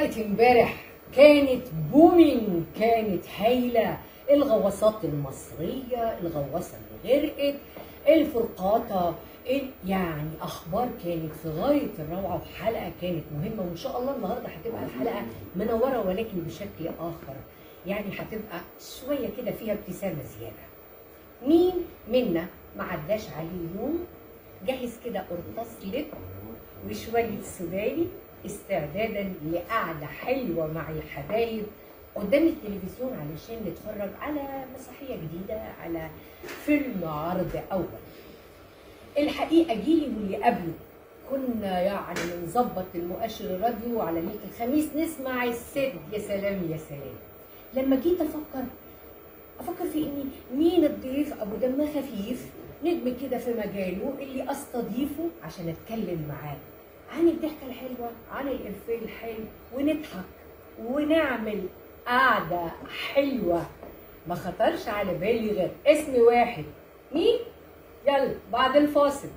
بتاعت امبارح كانت بومينج كانت هايله الغواصات المصريه الغواصه اللي غرقت الفرقاطه ال- يعني اخبار كانت في غايه الروعه وحلقه كانت مهمه وان شاء الله النهارده هتبقى الحلقه منوره ولكن بشكل اخر يعني هتبقى شويه كده فيها ابتسامه زياده مين منا ما عداش عليه يوم جهز كده قرطاس لب وشويه سوداني استعدادا لقعده حلوه مع الحبايب قدام التلفزيون علشان نتفرج على مسرحيه جديده على فيلم عرض اول الحقيقه جيلي واللي قبله كنا يعني بنظبط المؤشر الراديو على ليله الخميس نسمع الست يا سلام يا سلام لما جيت افكر افكر في اني مين الضيف ابو دم خفيف نجم كده في مجاله اللي استضيفه عشان اتكلم معاه عن الضحكه الحلوه عن الافيه الحلو ونضحك ونعمل قعده حلوه ما خطرش على بالي غير اسم واحد مين يلا بعد الفاصل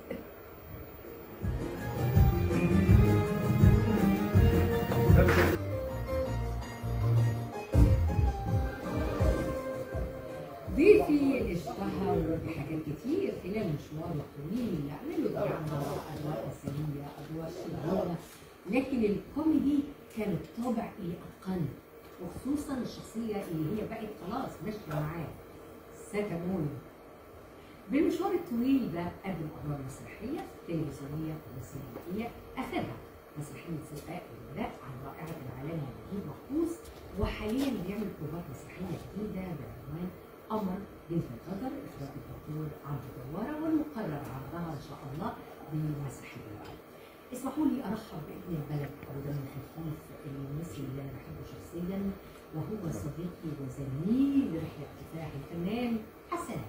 ضيفي اشتهر بحاجات كتير خلال مشواره الطويل اللي عمله دراما ادوار اسريه ادوار شريره لكن الكوميدي كان الطابع اللي اتقنه وخصوصا الشخصيه اللي هي بقت خلاص ماشيه معاه سكاموني بالمشوار الطويل ده قدم ادوار مسرحيه تلفزيونيه وسينمائيه اخرها مسرحيه سباق الولاء عن رائعه العالمي نجيب محفوظ وحاليا بيعمل بروفات مسرحيه جديده بعنوان قمر بنت القدر اخراج الدكتور عمرو دواره والمقرر عرضها ان شاء الله بمسرحيه الولاء. اسمحوا لي ارحب بابن البلد ابو دم خفيف الممثل اللي انا بحبه شخصيا وهو صديقي وزميل رحله كفاح الفنان حسن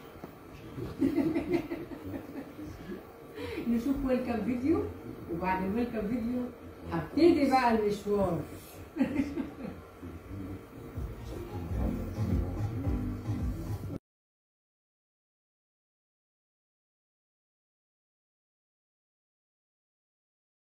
نشوف ويلكم فيديو وبعد الويلكم فيديو هبتدي بقى المشوار